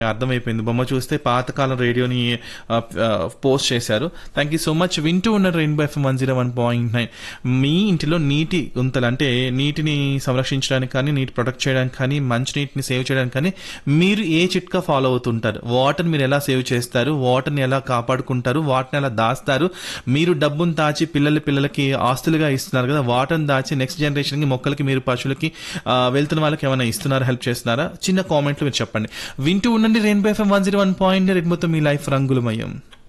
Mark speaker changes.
Speaker 1: అర్థమైపోయింది బొమ్మ చూస్తే పాతకాలం రేడియోని ఆ, ఆ, పోస్ట్ చేశారు థ్యాంక్ యూ సో మచ్ వింటూ ఉన్న rainbow FM one zero one point nine మీ ఇంటిలో నీటి గుంతలు అంటే నీటిని సంరక్షించడానికి కానీ నీటి ప్రొటెక్ట్ చేయడానికి కానీ మంచి నీటిని సేవ్ చేయడానికి కానీ మీరు ఏ చిట్కా ఫాలో అవుతుంటారు వాటర్ని మీరు ఎలా సేవ్ చేస్తారు వాటర్ని ఎలా కాపాడుకుంటారు వాటిని ఎలా దాస్తారు మీరు డబ్బును దాచి పిల్లల పిల్లలకి ఆస్తులుగా ఇస్తున్నారు కదా వాటర్ని దాచి నెక్స్ట్ జనరేషన్కి మొక్కలకి మీరు పశువులకి ఆ, వెళ్తున్న వాళ్ళకి ఏమైనా ఇస్తున్నారా హెల్ప్ చేస్తున్నారా చిన్న కామెంట్లు మీరు చెప్పండి వింటూ ఉండండి rainbow FM one zero one point రెడ్మోతో మీ లైఫ్ రంగులమయం